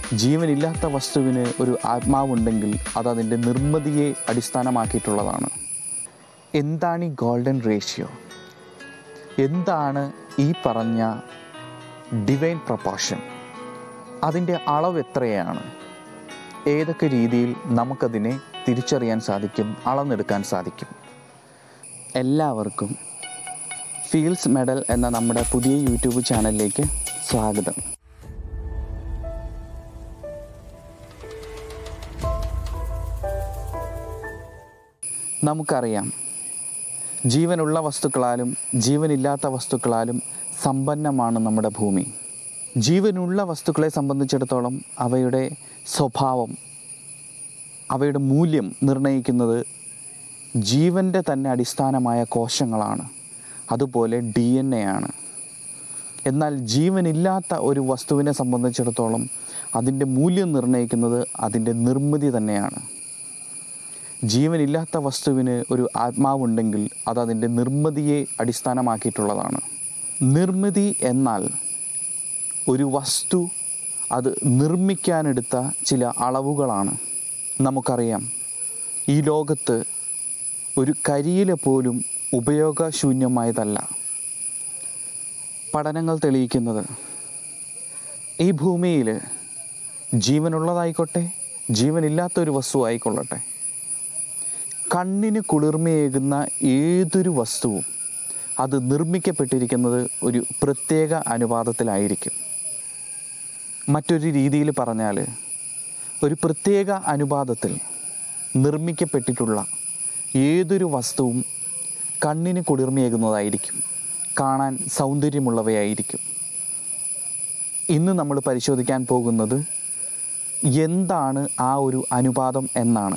ജീവനില്ലാത്ത വസ്തുവിന് ഒരു ആത്മാവുണ്ടെങ്കിൽ അത് അതിൻ്റെ നിർമ്മിതിയെ അടിസ്ഥാനമാക്കിയിട്ടുള്ളതാണ് എന്താണ് ഈ ഗോൾഡൻ റേഷ്യോ എന്താണ് ഈ പറഞ്ഞ ഡിവൈൻ പ്രപ്പോർഷൻ അതിൻ്റെ അളവ് എത്രയാണ് ഏതൊക്കെ രീതിയിൽ നമുക്കതിനെ തിരിച്ചറിയാൻ സാധിക്കും അളന്നെടുക്കാൻ സാധിക്കും എല്ലാവർക്കും ഫീൽസ് മെഡൽ എന്ന നമ്മുടെ പുതിയ യൂട്യൂബ് ചാനലിലേക്ക് സ്വാഗതം നമുക്കറിയാം ജീവനുള്ള വസ്തുക്കളാലും ജീവനില്ലാത്ത വസ്തുക്കളാലും സമ്പന്നമാണ് നമ്മുടെ ഭൂമി ജീവനുള്ള വസ്തുക്കളെ സംബന്ധിച്ചിടത്തോളം അവയുടെ സ്വഭാവം അവയുടെ മൂല്യം നിർണ്ണയിക്കുന്നത് ജീവൻ്റെ തന്നെ അടിസ്ഥാനമായ കോശങ്ങളാണ് അതുപോലെ ഡി എൻ എ ആണ് എന്നാൽ ജീവനില്ലാത്ത ഒരു വസ്തുവിനെ സംബന്ധിച്ചിടത്തോളം അതിൻ്റെ മൂല്യം നിർണ്ണയിക്കുന്നത് അതിൻ്റെ നിർമ്മിതി തന്നെയാണ് ജീവനില്ലാത്ത വസ്തുവിന് ഒരു ആത്മാവുണ്ടെങ്കിൽ അത് അതിൻ്റെ നിർമ്മിതിയെ അടിസ്ഥാനമാക്കിയിട്ടുള്ളതാണ് നിർമ്മിതി എന്നാൽ ഒരു വസ്തു അത് നിർമ്മിക്കാനെടുത്ത ചില അളവുകളാണ് നമുക്കറിയാം ഈ ലോകത്ത് ഒരു കരിയില പോലും ഉപയോഗശൂന്യമായതല്ല പഠനങ്ങൾ തെളിയിക്കുന്നത് ഈ ഭൂമിയിൽ ജീവനുള്ളതായിക്കോട്ടെ ജീവനില്ലാത്ത ഒരു വസ്തു ആയിക്കൊള്ളട്ടെ കണ്ണിന് കുളിർമയേകുന്ന ഏതൊരു വസ്തുവും അത് നിർമ്മിക്കപ്പെട്ടിരിക്കുന്നത് ഒരു പ്രത്യേക അനുപാതത്തിലായിരിക്കും മറ്റൊരു രീതിയിൽ പറഞ്ഞാൽ ഒരു പ്രത്യേക അനുപാതത്തിൽ നിർമ്മിക്കപ്പെട്ടിട്ടുള്ള ഏതൊരു വസ്തുവും കണ്ണിന് കുളിർമയേകുന്നതായിരിക്കും കാണാൻ സൗന്ദര്യമുള്ളവയായിരിക്കും ഇന്ന് നമ്മൾ പരിശോധിക്കാൻ പോകുന്നത് എന്താണ് ആ ഒരു അനുപാതം എന്നാണ്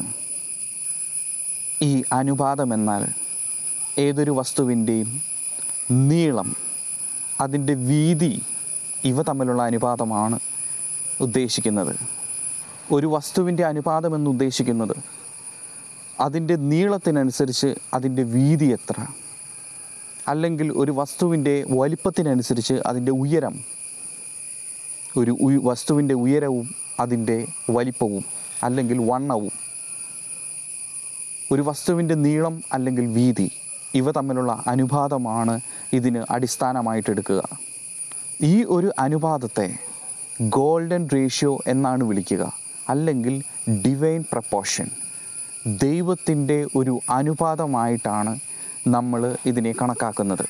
ഈ അനുപാതം എന്നാൽ ഏതൊരു വസ്തുവിൻ്റെയും നീളം അതിൻ്റെ വീതി ഇവ തമ്മിലുള്ള അനുപാതമാണ് ഉദ്ദേശിക്കുന്നത് ഒരു വസ്തുവിൻ്റെ അനുപാതം എന്ന് ഉദ്ദേശിക്കുന്നത് അതിൻ്റെ നീളത്തിനനുസരിച്ച് അതിൻ്റെ വീതി എത്ര അല്ലെങ്കിൽ ഒരു വസ്തുവിൻ്റെ വലിപ്പത്തിനനുസരിച്ച് അതിൻ്റെ ഉയരം ഒരു ഉയ- വസ്തുവിൻ്റെ ഉയരവും അതിൻ്റെ വലിപ്പവും അല്ലെങ്കിൽ വണ്ണവും ഒരു വസ്തുവിൻ്റെ നീളം അല്ലെങ്കിൽ വീതി ഇവ തമ്മിലുള്ള അനുപാതമാണ് ഇതിന് അടിസ്ഥാനമായിട്ടെടുക്കുക ഈ ഒരു അനുപാതത്തെ ഗോൾഡൻ റേഷ്യോ എന്നാണ് വിളിക്കുക അല്ലെങ്കിൽ ഡിവൈൻ പ്രപ്പോർഷൻ ദൈവത്തിൻ്റെ ഒരു അനുപാതമായിട്ടാണ് നമ്മൾ ഇതിനെ കണക്കാക്കുന്നത്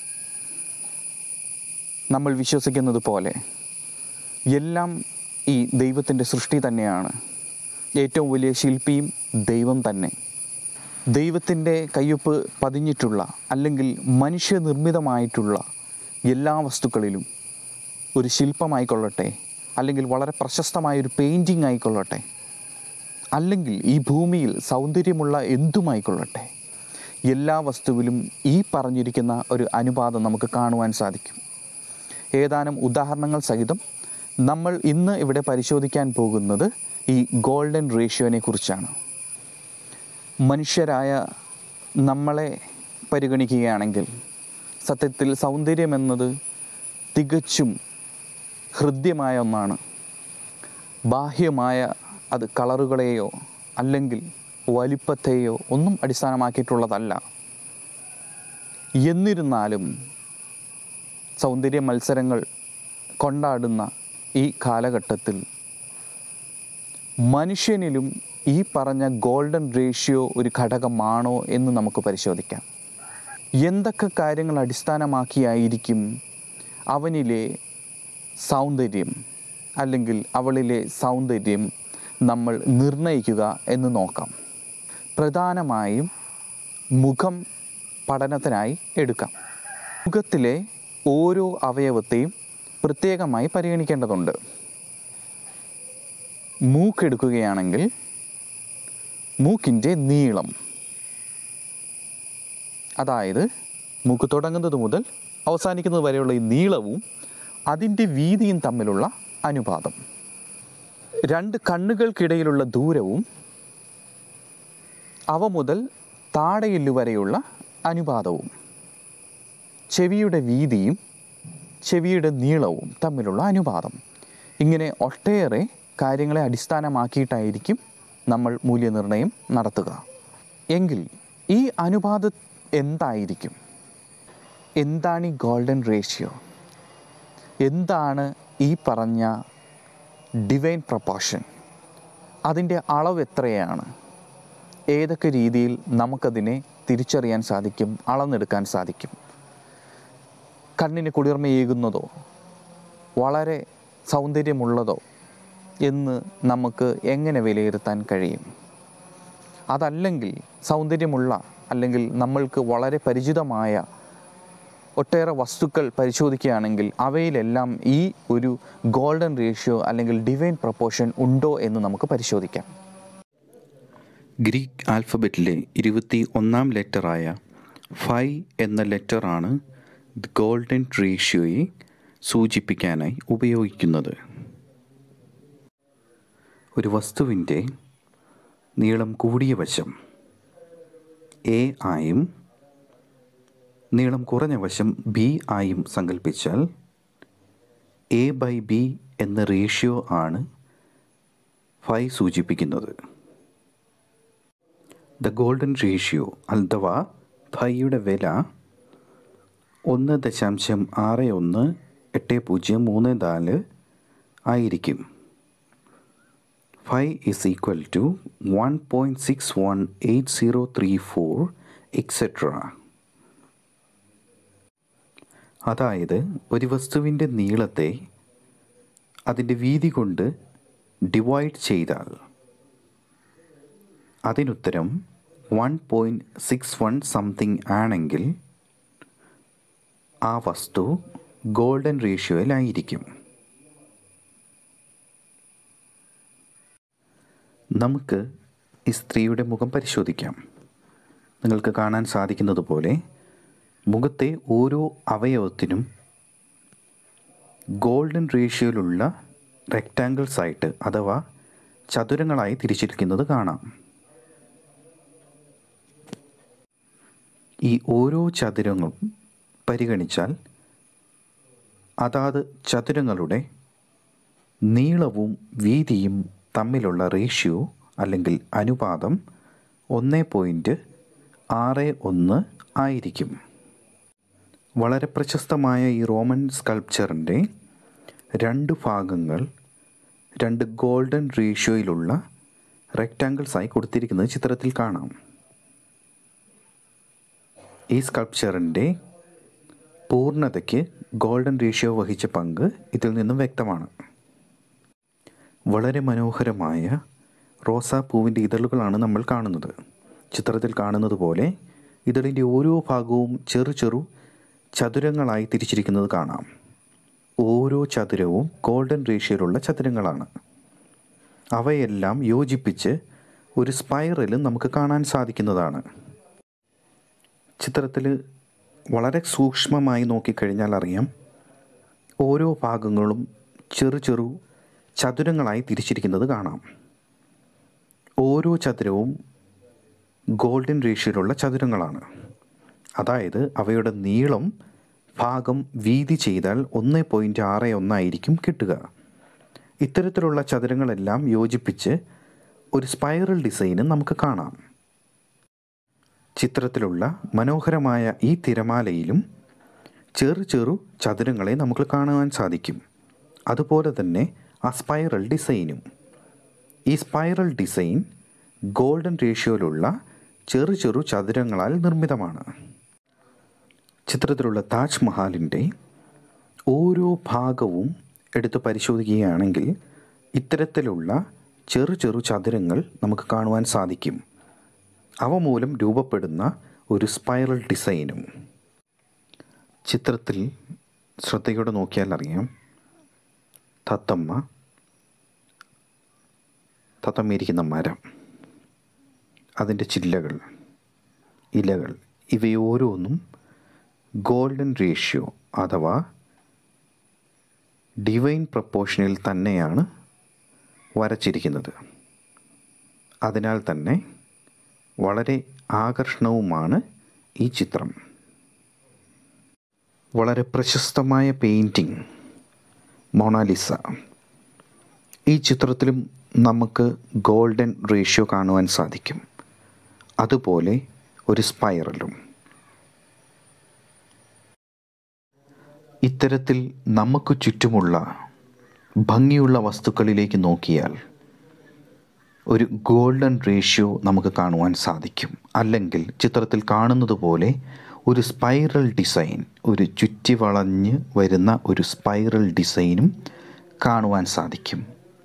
നമ്മൾ വിശ്വസിക്കുന്നത് പോലെ എല്ലാം ഈ ദൈവത്തിൻ്റെ സൃഷ്ടി തന്നെയാണ് ഏറ്റവും വലിയ ശില്പിയും ദൈവം തന്നെ ദൈവത്തിൻ്റെ കയ്യൊപ്പ് പതിഞ്ഞിട്ടുള്ള അല്ലെങ്കിൽ മനുഷ്യനിർമ്മിതമായിട്ടുള്ള എല്ലാ വസ്തുക്കളിലും ഒരു ശില്പമായിക്കൊള്ളട്ടെ അല്ലെങ്കിൽ വളരെ പ്രശസ്തമായ ഒരു പെയിൻറ്റിങ് ആയിക്കൊള്ളട്ടെ അല്ലെങ്കിൽ ഈ ഭൂമിയിൽ സൗന്ദര്യമുള്ള എന്തുമായിക്കൊള്ളട്ടെ എല്ലാ വസ്തുവിലും ഈ പറഞ്ഞിരിക്കുന്ന ഒരു അനുപാതം നമുക്ക് കാണുവാൻ സാധിക്കും ഏതാനും ഉദാഹരണങ്ങൾ സഹിതം നമ്മൾ ഇന്ന് ഇവിടെ പരിശോധിക്കാൻ പോകുന്നത് ഈ ഗോൾഡൻ റേഷ്യോനെ കുറിച്ചാണ് മനുഷ്യരായ നമ്മളെ പരിഗണിക്കുകയാണെങ്കിൽ സത്യത്തിൽ സൗന്ദര്യം എന്നത് തികച്ചും ഹൃദ്യമായ ഒന്നാണ് ബാഹ്യമായ അത് കളറുകളെയോ അല്ലെങ്കിൽ വലിപ്പത്തെയോ ഒന്നും അടിസ്ഥാനമാക്കിയിട്ടുള്ളതല്ല എന്നിരുന്നാലും സൗന്ദര്യ മത്സരങ്ങൾ കൊണ്ടാടുന്ന ഈ കാലഘട്ടത്തിൽ മനുഷ്യനിലും ഈ പറഞ്ഞ ഗോൾഡൻ റേഷ്യോ ഒരു ഘടകമാണോ എന്ന് നമുക്ക് പരിശോധിക്കാം എന്തൊക്കെ കാര്യങ്ങൾ അടിസ്ഥാനമാക്കിയായിരിക്കും അവനിലെ സൗന്ദര്യം അല്ലെങ്കിൽ അവളിലെ സൗന്ദര്യം നമ്മൾ നിർണയിക്കുക എന്ന് നോക്കാം പ്രധാനമായും മുഖം പഠനത്തിനായി എടുക്കാം മുഖത്തിലെ ഓരോ അവയവത്തെയും പ്രത്യേകമായി പരിഗണിക്കേണ്ടതുണ്ട് മൂക്കെടുക്കുകയാണെങ്കിൽ മൂക്കിൻ്റെ നീളം അതായത് മൂക്ക് തുടങ്ങുന്നത് മുതൽ അവസാനിക്കുന്നത് വരെയുള്ള ഈ നീളവും അതിൻ്റെ വീതിയും തമ്മിലുള്ള അനുപാതം രണ്ട് കണ്ണുകൾക്കിടയിലുള്ള ദൂരവും അവ മുതൽ താടയെല്ല് വരെയുള്ള അനുപാതവും ചെവിയുടെ വീതിയും ചെവിയുടെ നീളവും തമ്മിലുള്ള അനുപാതം ഇങ്ങനെ ഒട്ടേറെ കാര്യങ്ങളെ അടിസ്ഥാനമാക്കിയിട്ടായിരിക്കും നമ്മൾ മൂല്യനിർണ്ണയം നടത്തുക എങ്കിൽ ഈ അനുപാതം എന്തായിരിക്കും എന്താണ് ഈ ഗോൾഡൻ റേഷ്യോ എന്താണ് ഈ പറഞ്ഞ ഡിവൈൻ പ്രപ്പോർഷൻ അതിൻ്റെ അളവ് എത്രയാണ് ഏതൊക്കെ രീതിയിൽ നമുക്കതിനെ തിരിച്ചറിയാൻ സാധിക്കും അളന്നെടുക്കാൻ സാധിക്കും കണ്ണിന് കുളിർമയേകുന്നതോ വളരെ സൗന്ദര്യമുള്ളതോ എന്ന് നമുക്ക് എങ്ങനെ വിലയിരുത്താൻ കഴിയും അതല്ലെങ്കിൽ സൗന്ദര്യമുള്ള അല്ലെങ്കിൽ നമ്മൾക്ക് വളരെ പരിചിതമായ ഒട്ടേറെ വസ്തുക്കൾ പരിശോധിക്കുകയാണെങ്കിൽ അവയിലെല്ലാം ഈ ഒരു ഗോൾഡൻ റേഷ്യോ അല്ലെങ്കിൽ ഡിവൈൻ പ്രപ്പോർഷൻ ഉണ്ടോ എന്ന് നമുക്ക് പരിശോധിക്കാം ഗ്രീക്ക് ആൽഫബറ്റിലെ ഇരുപത്തി ഒന്നാം ലെറ്ററായ ഫൈ എന്ന ലെറ്ററാണ് ഗോൾഡൻ റേഷ്യോയെ സൂചിപ്പിക്കാനായി ഉപയോഗിക്കുന്നത് ഒരു വസ്തുവിൻ്റെ നീളം കൂടിയ വശം എ ആയും നീളം കുറഞ്ഞ വശം ബി ആയും സങ്കല്പിച്ചാൽ എ ബൈ ബി എന്ന റേഷ്യോ ആണ് ഫൈ സൂചിപ്പിക്കുന്നത് ദ ഗോൾഡൻ റേഷ്യോ അഥവാ ഫൈയുടെ വില ഒന്ന് ദശാംശം ആറ് ഒന്ന് എട്ട് പൂജ്യം മൂന്ന് നാല് ആയിരിക്കും phi is equal to one point six one eight zero three four etcetera അതായത് ഒരു വസ്തുവിൻ്റെ നീളത്തെ അതിൻ്റെ വീതി കൊണ്ട് ഡിവൈഡ് ചെയ്താൽ അതിനുത്തരം one point six one something ആണെങ്കിൽ ആ വസ്തു ഗോൾഡൻ റേഷ്യോയിലായിരിക്കും നമുക്ക് ഈ സ്ത്രീയുടെ മുഖം പരിശോധിക്കാം നിങ്ങൾക്ക് കാണാൻ സാധിക്കുന്നത് പോലെ മുഖത്തെ ഓരോ അവയവത്തിനും ഗോൾഡൻ റേഷ്യോയിലുള്ള റെക്റ്റാങ്കിൾസ് ആയിട്ട് അഥവാ ചതുരങ്ങളായി തിരിച്ചിരിക്കുന്നത് കാണാം ഈ ഓരോ ചതുരങ്ങളും പരിഗണിച്ചാൽ അതാത് ചതുരങ്ങളുടെ നീളവും വീതിയും തമ്മിലുള്ള റേഷ്യോ അല്ലെങ്കിൽ അനുപാതം ഒന്ന് പോയിൻറ്റ് ആറ് ഒന്ന് ആയിരിക്കും വളരെ പ്രശസ്തമായ ഈ റോമൻ സ്കൾപ്ചറിൻ്റെ രണ്ട് ഭാഗങ്ങൾ രണ്ട് ഗോൾഡൻ റേഷ്യോയിലുള്ള റെക്റ്റാങ്കിൾസായി കൊടുത്തിരിക്കുന്നത് ചിത്രത്തിൽ കാണാം ഈ സ്കൾപ്ചറിൻ്റെ പൂർണ്ണതയ്ക്ക് ഗോൾഡൻ റേഷ്യോ വഹിച്ച പങ്ക് ഇതിൽ നിന്നും വ്യക്തമാണ് വളരെ മനോഹരമായ റോസാപ്പൂവിൻ്റെ ഇതളുകളാണ് നമ്മൾ കാണുന്നത് ചിത്രത്തിൽ കാണുന്നത് പോലെ ഇതളിൻ്റെ ഓരോ ഭാഗവും ചെറു ചെറു ചതുരങ്ങളായി തിരിച്ചിരിക്കുന്നത് കാണാം ഓരോ ചതുരവും ഗോൾഡൻ റേഷ്യോയിലുള്ള ചതുരങ്ങളാണ് അവയെല്ലാം യോജിപ്പിച്ച് ഒരു സ്പൈറലും നമുക്ക് കാണാൻ സാധിക്കുന്നതാണ് ചിത്രത്തിൽ വളരെ സൂക്ഷ്മമായി നോക്കിക്കഴിഞ്ഞാൽ അറിയാം ഓരോ ഭാഗങ്ങളും ചെറു ചെറു ചതുരങ്ങളായി തിരിച്ചിരിക്കുന്നത് കാണാം ഓരോ ചതുരവും ഗോൾഡൻ റേഷ്യോയിലുള്ള ചതുരങ്ങളാണ് അതായത് അവയുടെ നീളം ഭാഗം വീതി ചെയ്താൽ ഒന്ന് പോയിൻറ്റ് ആറ് ഒന്നായിരിക്കും കിട്ടുക ഇത്തരത്തിലുള്ള ചതുരങ്ങളെല്ലാം യോജിപ്പിച്ച് ഒരു സ്പൈറൽ ഡിസൈന് നമുക്ക് കാണാം ചിത്രത്തിലുള്ള മനോഹരമായ ഈ തിരമാലയിലും ചെറു ചെറു ചതുരങ്ങളെ നമുക്ക് കാണുവാൻ സാധിക്കും അതുപോലെ തന്നെ ആ സ്പൈറൽ ഡിസൈനും ഈ സ്പൈറൽ ഡിസൈൻ ഗോൾഡൻ റേഷ്യോയിലുള്ള ചെറു ചെറു ചതുരങ്ങളാൽ നിർമ്മിതമാണ് ചിത്രത്തിലുള്ള താജ് മഹാലിൻ്റെ ഓരോ ഭാഗവും എടുത്ത് പരിശോധിക്കുകയാണെങ്കിൽ ഇത്തരത്തിലുള്ള ചെറു ചെറു ചതുരങ്ങൾ നമുക്ക് കാണുവാൻ സാധിക്കും അവ മൂലം രൂപപ്പെടുന്ന ഒരു സ്പൈറൽ ഡിസൈനും ചിത്രത്തിൽ ശ്രദ്ധയോടെ നോക്കിയാൽ അറിയാം തത്തമ്മ തത്തമ്മയിരിക്കുന്ന മരം അതിൻ്റെ ചില്ലകൾ ഇലകൾ ഇവയോരോന്നും ഗോൾഡൻ റേഷ്യോ അഥവാ ഡിവൈൻ പ്രപ്പോർഷനിൽ തന്നെയാണ് വരച്ചിരിക്കുന്നത് അതിനാൽ തന്നെ വളരെ ആകർഷണവുമാണ് ഈ ചിത്രം വളരെ പ്രശസ്തമായ പെയിൻറ്റിങ് മൊണാലിസ ഈ ചിത്രത്തിലും നമുക്ക് ഗോൾഡൻ റേഷ്യോ കാണുവാൻ സാധിക്കും അതുപോലെ ഒരു സ്പൈറലും ഇത്തരത്തിൽ നമുക്ക് ചുറ്റുമുള്ള ഭംഗിയുള്ള വസ്തുക്കളിലേക്ക് നോക്കിയാൽ ഒരു ഗോൾഡൻ റേഷ്യോ നമുക്ക് കാണുവാൻ സാധിക്കും അല്ലെങ്കിൽ ചിത്രത്തിൽ കാണുന്നത് പോലെ ഒരു സ്പൈറൽ ഡിസൈൻ ഒരു ചുറ്റി വളഞ്ഞ് വരുന്ന ഒരു സ്പൈറൽ ഡിസൈനും കാണുവാൻ സാധിക്കും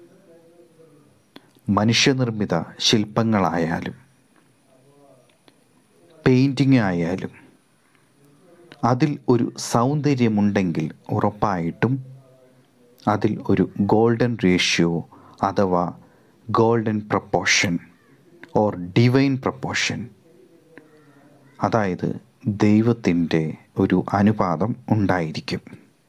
മനുഷ്യനിർമ്മിത ശില്പങ്ങളായാലും പെയിൻറ്റിങ് ആയാലും അതിൽ ഒരു സൗന്ദര്യമുണ്ടെങ്കിൽ ഉറപ്പായിട്ടും അതിൽ ഒരു ഗോൾഡൻ റേഷ്യോ അഥവാ golden proportion or divine proportion അതായത് ദൈവത്തിൻ്റെ ഒരു അനുപാതം ഉണ്ടായിരിക്കും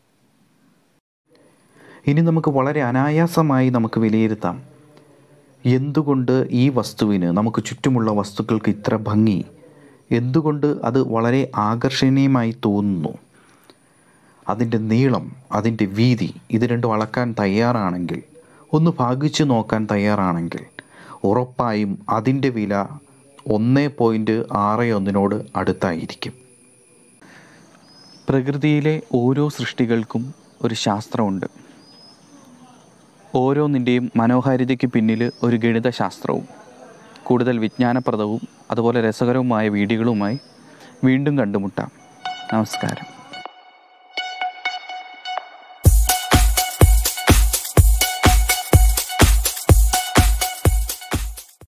ഇനി നമുക്ക് വളരെ അനായാസമായി നമുക്ക് വിലയിരുത്താം എന്തുകൊണ്ട് ഈ വസ്തുവിന് നമുക്ക് ചുറ്റുമുള്ള വസ്തുക്കൾക്ക് ഇത്ര ഭംഗി എന്തുകൊണ്ട് അത് വളരെ ആകർഷണീയമായി തോന്നുന്നു അതിൻ്റെ നീളം അതിൻ്റെ വീതി ഇത് രണ്ടും അളക്കാൻ തയ്യാറാണെങ്കിൽ ഒന്ന് ഭാഗിച്ചു നോക്കാൻ തയ്യാറാണെങ്കിൽ ഉറപ്പായും അതിൻ്റെ വില ഒന്ന് പോയിൻറ്റ് ആറ് ഒന്നിനോട് അടുത്തായിരിക്കും പ്രകൃതിയിലെ ഓരോ സൃഷ്ടികൾക്കും ഒരു ശാസ്ത്രമുണ്ട് ഓരോന്നിൻ്റെയും മനോഹാരിതയ്ക്ക് പിന്നിൽ ഒരു ഗണിതശാസ്ത്രവും കൂടുതൽ വിജ്ഞാനപ്രദവും അതുപോലെ രസകരവുമായ വീഡിയോകളുമായി വീണ്ടും കണ്ടുമുട്ടാം നമസ്കാരം